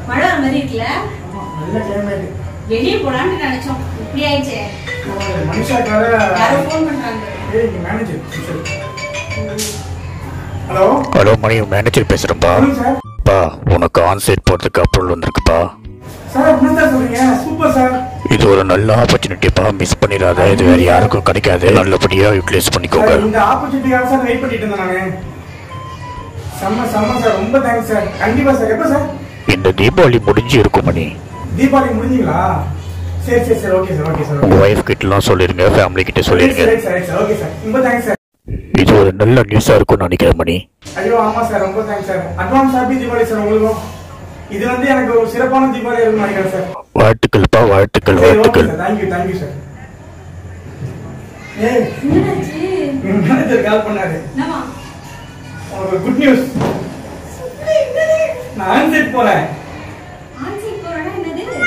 மழை வர மாதிரி இருக்குல்ல ஆமா, நல்ல கிளைமேட் வெளியே போலான்னு நினைச்சோம் இப்படி ஆயிடுச்சே மனுஷாக்கார யாரோ ஃபோன் பண்றாங்க ஏய் manager hello hello Mani manager பேசுகிறேன்ப்பா சொல்லுங்க சார் பா உனக்கு ஆன்சைட் போகிறதுக்கு அப்ரூவல் வந்திருக்குப்பா சார் என்ன சார் சொல்றீங்க சூப்பர் சார் இது ஒரு நல்ல ஆப்பர்ச்சுனிட்டிப்பா மிஸ் பண்ணிடாத இது வேற யாருக்கும் கிடைக்காது நல்லபடியா யூட்டிலைஸ் பண்ணிக்கோங்க சார், இந்த ஆப்பர்ச்சுனிட்டிக்காக சார் வெயிட் பண்ணிட்டு இருந்தேன் நானு செம்ம செம்ம சார் ரொம்ப தேங்க்ஸ் சார் கண்டிப்பா சார் எப்போ சார் இந்த தீபாவளி முடிஞ்சு இருக்கும் மணி தீபாவளி முடிஞ்சீங்களா சரி சரி sir okay sir okay sir உங்க ஒய்ஃப் கிட்டலாம் சொல்லிருங்க ஃபேமிலி கிட்ட சொல்லிருங்க சரி சார் சார் ஓகே சார் ரொம்ப தேங்க்ஸ் சார் இது ஒரு நல்ல நியூஸா இருக்கும்னு நினைக்கிறேன் மணி ஐயோ ஆமா சார் ரொம்ப thanks sir advance happy Deepavali sir உங்களுக்கும் இது வந்து எனக்கு ஒரு சிறப்பான தீபாவளி இருக்கும்னு நினைக்கிறேன் சார் வாழ்த்துக்கள்ப்பா வாழ்த்துக்கள் சரி ஓகே வாழ்த்துக்கள் சார் தேங்க்யூ தேங்க்யூ சார் ஏய் என்னாச்சு எங்க மேனேஜர் கால் பண்ணாரு என்னவா உங்களுக்கு குட் நியூஸ் நான் ஆன்சைட் போறேன் ஆன்சைட் போறோம்னா என்னது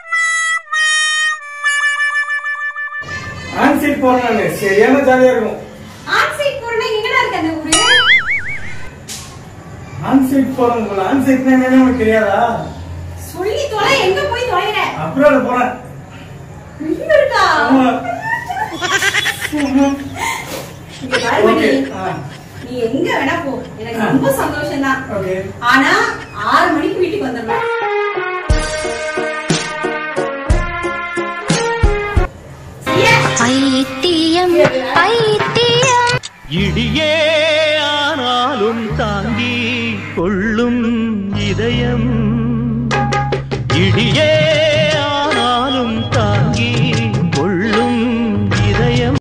ஆன்சைட் போறேன் நானு சரியான ஜாலியா இருக்கும் ஆன்சைட் போறோம்னா எங்கடா இருக்கு அந்த ஊரு ஆன்சைட் போறேன் உங்களுக்கு ஆன்சைட்னா என்னன்னு உங்களுக்கு தெரியாதா சொல்லி தொலை எங்க போய் தொலைற அப்ராட் போறேன் இங்க இருக்கா ஆமா இங்க பாரு ஓகே மணி. நீ எங்க வேணா போ எனக்கு ரொம்ப சந்தோஷம் தான் ஓகே ஆனா ஆறு மணிக்கு வீட்டுக்கு வந்துடணும் சரியா? பைத்தியம் பைத்தியம் இடியே ஆனாலும் தாங்கி கொள்ளும் இதயம் இடியே